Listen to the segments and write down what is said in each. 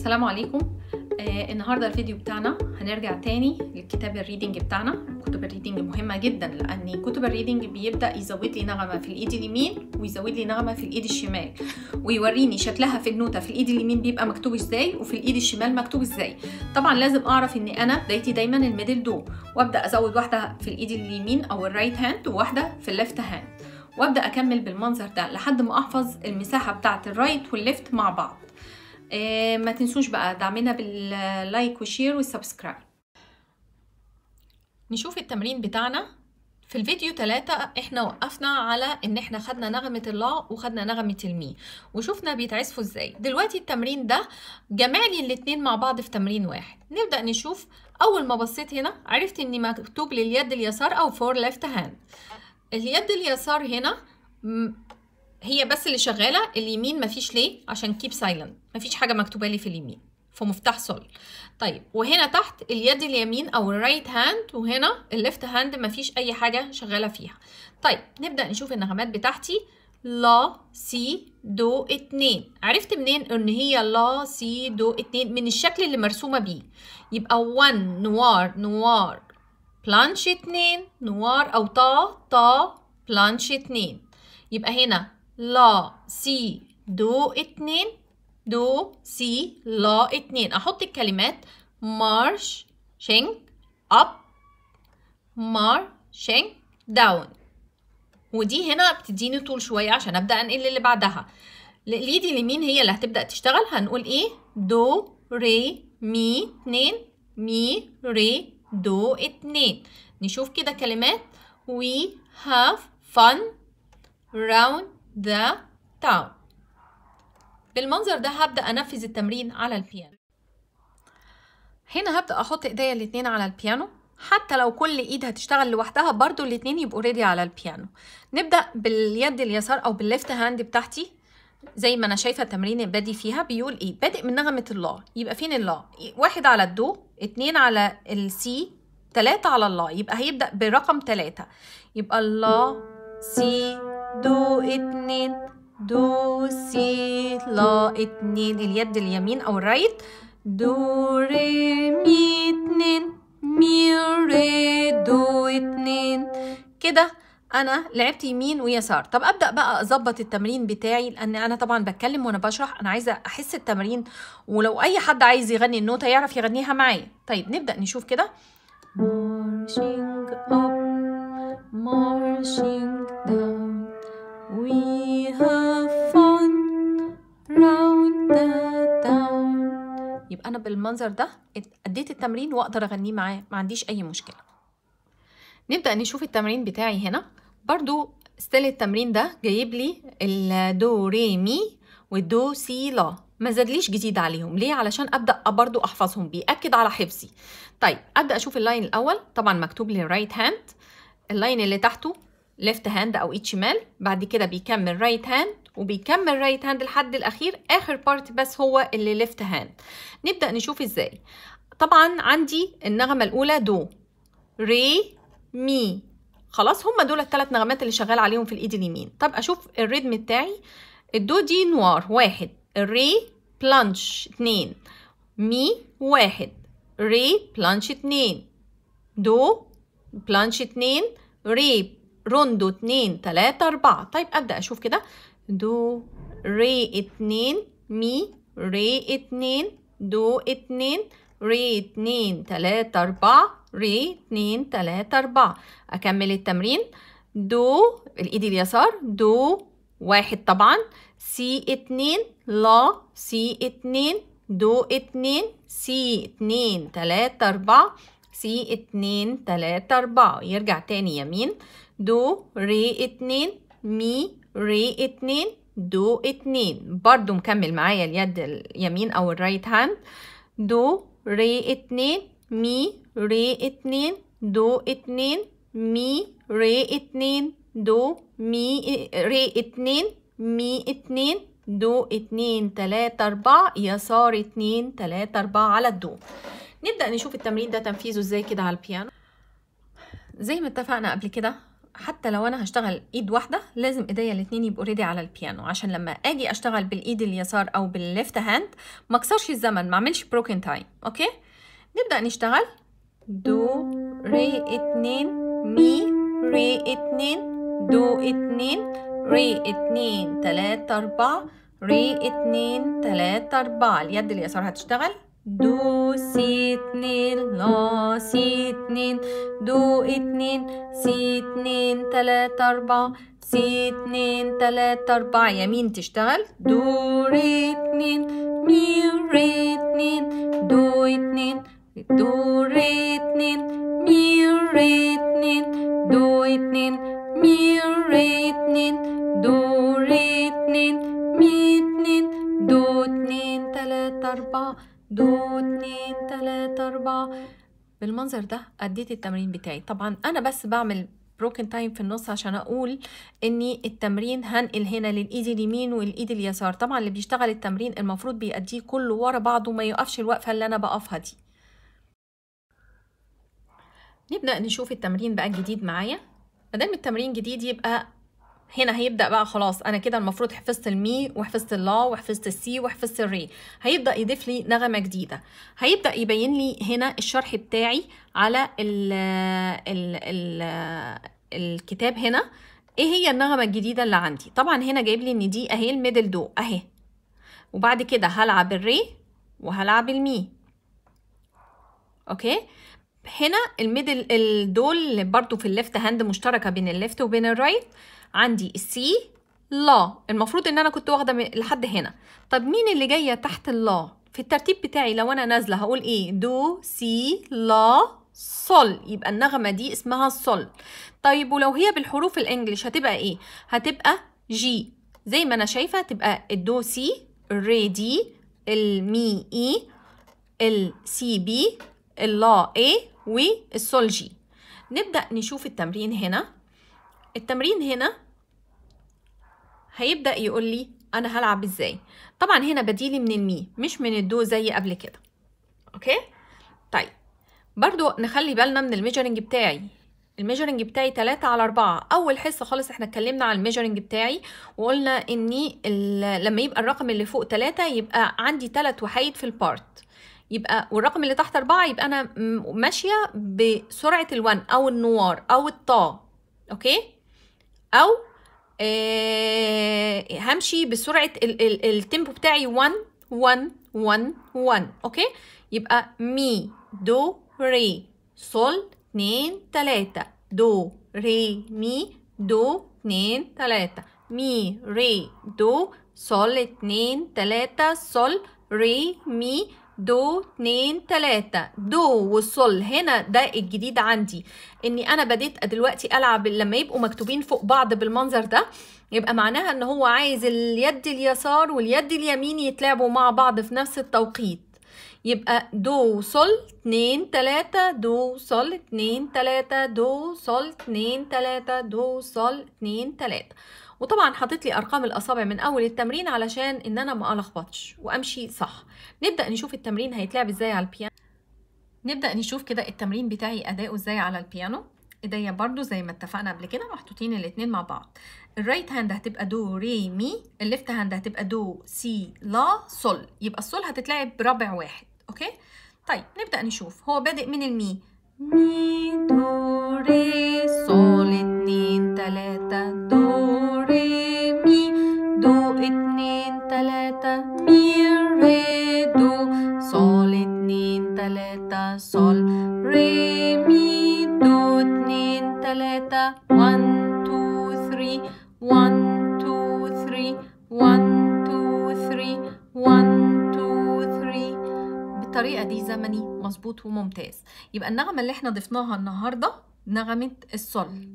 السلام عليكم آه النهارده الفيديو بتاعنا هنرجع تاني للكتاب الريدنج بتاعنا كتب الريدنج مهمه جدا لان كتب الريدنج بيبدا يزود لي نغمه في الايد اليمين ويزود لي نغمه في الايد الشمال ويوريني شكلها في النوته في الايد اليمين بيبقى مكتوب ازاي وفي الايد الشمال مكتوب ازاي طبعا لازم اعرف ان انا بدايتي دايما الميدل دو وابدا ازود واحده في الايد اليمين او الرايت هاند وواحده في الليفت هاند وابدا اكمل بالمنظر ده لحد ما احفظ المساحه بتاعه الرايت والليفت مع بعض آه ما تنسوش بقى دعمنا باللايك والشير والسبسكرايب نشوف التمرين بتاعنا في الفيديو ثلاثة احنا وقفنا على ان احنا خدنا نغمة اللا وخدنا نغمة المي وشوفنا بيتعزفوا ازاي دلوقتي التمرين ده جمالي الاتنين مع بعض في تمرين واحد نبدأ نشوف اول ما بصيت هنا عرفت ان مكتوب لليد اليسار او فور ليفت هاند اليد اليسار هنا هي بس اللي شغاله اليمين مفيش ليه عشان كيب سايلنت مفيش حاجه مكتوبه لي في اليمين في مفتاح سول طيب وهنا تحت اليد اليمين او الرايت هاند وهنا الليفت هاند مفيش اي حاجه شغاله فيها طيب نبدا نشوف النغمات بتاعتي لا سي دو اتنين عرفت منين ان هي لا سي دو اتنين من الشكل اللي مرسومه بيه يبقى 1 نوار نوار بلانش اتنين نوار او طا طا بلانش اتنين يبقى هنا لا سي دو اتنين دو سي لا اتنين احط الكلمات مارش شينج اب مارشينج داون ودي هنا بتديني طول شوية عشان ابدأ انقل اللي بعدها الايد اليمين هي اللي هتبدأ تشتغل هنقول ايه دو ري مي اتنين مي ري دو اتنين نشوف كده كلمات we have fun round the town بالمنظر ده هبدأ أنفذ التمرين على البيانو هنا هبدأ أحط إيديا الاتنين على البيانو حتى لو كل ايد هتشتغل لوحدها برضو الاتنين يبقوا ريدي على البيانو نبدأ باليد اليسار أو بالليفت هاند بتاعتي زي ما أنا شايفة التمرين بادي فيها بيقول إيه بادئ من نغمة اللا يبقى فين اللا واحد على الدو اتنين على السي تلاتة على اللا يبقى هيبدأ برقم تلاتة يبقى اللا سي دو اتنين دو سي لا اتنين اليد اليمين او الرايت دو ري مي اتنين مي ري دو اتنين كده انا لعبت يمين ويسار طب ابدا بقى اظبط التمرين بتاعي لان انا طبعا بتكلم وانا بشرح انا عايزه احس التمرين ولو اي حد عايز يغني النوتة يعرف يغنيها معايا طيب نبدا نشوف كده marching up marching down We have fun round the town يبقى أنا بالمنظر ده أديت التمرين وأقدر أغنيه معاه ما عنديش أي مشكلة نبدأ نشوف التمرين بتاعي هنا برضو ستيل التمرين ده جايب لي الدو ري مي والدو سي لا ما زادليش جديد عليهم ليه علشان ابدا برضو احفظهم بياكد على حفظي طيب ابدا اشوف اللاين الاول طبعا مكتوب لي رايت هاند اللاين اللي تحته ليفت هاند او ايد شمال بعد كده بيكمل رايت هاند وبيكمل رايت هاند لحد الاخير اخر بارت بس هو اللي ليفت هاند نبدا نشوف ازاي طبعا عندي النغمه الاولى دو ري مي خلاص هما دول الثلاث نغمات اللي شغال عليهم في الايد اليمين طب اشوف الريتم بتاعي الدو دي نوار واحد الري بلانش اتنين مي واحد ري بلانش اتنين دو بلانش اتنين ري روندو اتنين تلاتة أربعة طيب أبدأ أشوف كده دو ري اتنين مي ري اتنين دو اتنين ري اتنين تلاتة أربعة ري اتنين تلاتة أربعة أكمل التمرين دو الإيد اليسار دو واحد طبعا سي اتنين لا سي اتنين دو اتنين سي اتنين تلاتة أربعة سي اتنين تلاتة أربعة يرجع تاني يمين دو ري اتنين مي ري اتنين دو اتنين برضو مكمل معايا اليد اليمين او الرايت هاند دو ري اتنين مي ري اتنين دو اتنين مي ري اتنين دو مي ري اتنين مي اتنين دو اتنين تلاتة أربعة يسار اتنين تلاتة أربعة على الدو نبدأ نشوف التمرين ده تنفيذه ازاي كده على البيانو زي ما اتفقنا قبل كده حتى لو انا هشتغل ايد واحده لازم ايديا الاتنين يبقوا ريدي على البيانو عشان لما اجي اشتغل بالايد اليسار او بالليفت هاند ما اكسرش الزمن ما اعملش بروكن تايم اوكي نبدا نشتغل دو ري اتنين مي ري اتنين دو اتنين ري اتنين تلاتة اربعة ري اتنين تلاتة اربعة اليد اليسار هتشتغل دو سي اتنين لا سي اتنين دو اتنين سي اتنين تلاتة اربعة سي اتنين تلاتة اربعة يمين تشتغل دو ري اتنين مي ري اتنين دو اتنين دو ري اتنين مي ري اتنين دو اتنين مي ري اتنين دو ري اتنين مي اتنين دو اتنين تلاتة اربعة دو اتنين تلاتة اربعة بالمنظر ده أديت التمرين بتاعي طبعا أنا بس بعمل بروكن تايم في النص عشان أقول إني التمرين هنقل هنا للإيد اليمين والإيد اليسار طبعا اللي بيشتغل التمرين المفروض بيأديه كله ورا بعضه وما يوقفش الوقفة اللي أنا بقفها دي نبدأ نشوف التمرين بقى الجديد معايا مادام التمرين جديد يبقى هنا هيبدأ بقى خلاص أنا كده المفروض حفظت المي وحفظت اللا وحفظت السي وحفظت الري هيبدأ يضيف لي نغمة جديدة هيبدأ يبين لي هنا الشرح بتاعي على ال ال ال الكتاب هنا ايه هي النغمة الجديدة اللي عندي طبعا هنا جايب لي ان دي اهي الميدل دو اهي وبعد كده هلعب الري وهلعب المي اوكي هنا الميدل الدول برضو في الليفت هاند مشتركة بين الليفت وبين الرايت عندي السي لا المفروض ان انا كنت واخده لحد هنا طب مين اللي جايه تحت اللا في الترتيب بتاعي لو انا نازله هقول ايه دو سي لا صل يبقى النغمه دي اسمها صل طيب ولو هي بالحروف الانجليش هتبقى ايه هتبقى جي زي ما انا شايفه تبقى الدو سي الري دي المي اي السي بي اللا اي والسول جي نبدا نشوف التمرين هنا التمرين هنا هيبدأ يقول لي أنا هلعب إزاي طبعا هنا بديلي من المي مش من الدو زي قبل كده أوكي طيب برضو نخلي بالنا من الميجرنج بتاعي الميجرنج بتاعي 3 على 4 اول حصه خالص احنا اتكلمنا على الميجرنج بتاعي وقلنا اني لما يبقى الرقم اللي فوق 3 يبقى عندي 3 وحيد في البارت يبقى والرقم اللي تحت 4 يبقى انا ماشيه بسرعه الوان او النوار او الطا اوكي او آه همشي بسرعه ال ال التيمبو بتاعي 1 1 1 1 اوكي يبقى مي دو ري صول 2 3 دو ري مي دو 2 3 مي ري دو صول 2 3 صول ري مي دو اتنين تلاتة دو والصل هنا ده الجديد عندي اني انا بديت دلوقتي العب لما يبقوا مكتوبين فوق بعض بالمنظر ده يبقى معناها ان هو عايز اليد اليسار واليد اليمين يتلعبوا مع بعض في نفس التوقيت يبقى دو صل اتنين تلاتة دو صل اتنين تلاتة دو صل اتنين تلاتة دو صل اتنين تلاتة وطبعا حاطط لي ارقام الاصابع من اول التمرين علشان ان انا ما الخبطش وامشي صح نبدا نشوف التمرين هيتلعب ازاي على البيانو نبدا نشوف كده التمرين بتاعي اداؤه ازاي على البيانو ايديا برضو زي ما اتفقنا قبل كده محطوطين الاتنين مع بعض الرايت هاند هتبقى دو ري مي الليفت هاند هتبقى دو سي لا صل يبقى الصل هتتلعب بربع واحد اوكي طيب نبدا نشوف هو بادئ من المي مي دو ري صول اتنين تلاتة دو ري مي دو اتنين تلاتة مي ري دو صول اتنين تلاتة صول ري مي دو اتنين تلاتة one two three one two three one two three one two three بالطريقة دي زمني مظبوط وممتاز يبقى النغمة اللي احنا ضفناها النهاردة نغمة الصل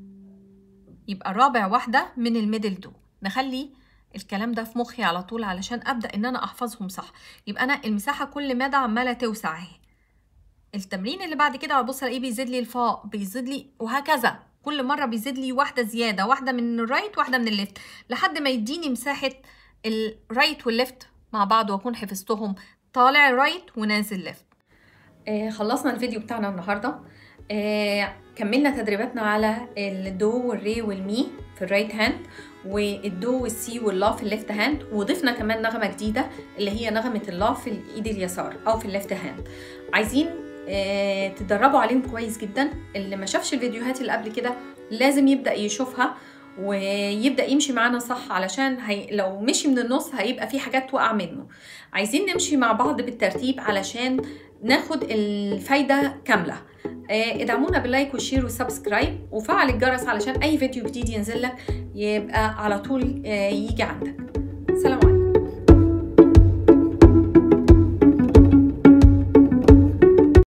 يبقى رابع واحدة من الميدل دو نخلي الكلام ده في مخي على طول علشان ابدا ان انا احفظهم صح يبقى انا المساحه كل مدى عماله توسع اهي التمرين اللي بعد كده هبص الاقيه بيزيد لي الفاء بيزيد لي وهكذا كل مره بيزيد لي واحده زياده واحده من الرايت واحده من الليفت لحد ما يديني مساحه الرايت والليفت مع بعض واكون حفظتهم طالع رايت ونازل ليفت آه خلصنا الفيديو بتاعنا النهارده آه كملنا تدريباتنا على الدو والري والمي في الرايت هاند والدو والسي واللا في الليفت هاند وضفنا كمان نغمه جديده اللي هي نغمه اللا في الايد اليسار او في الليفت هاند عايزين آه تدربوا عليهم كويس جدا اللي ما شافش الفيديوهات اللي قبل كده لازم يبدا يشوفها ويبدا يمشي معانا صح علشان هي لو مشي من النص هيبقى في حاجات توقع منه عايزين نمشي مع بعض بالترتيب علشان ناخد الفايده كامله ادعمونا باللايك والشير والسبسكرايب وفعل الجرس علشان اي فيديو جديد ينزل لك يبقى على طول يجي عندك سلام عليكم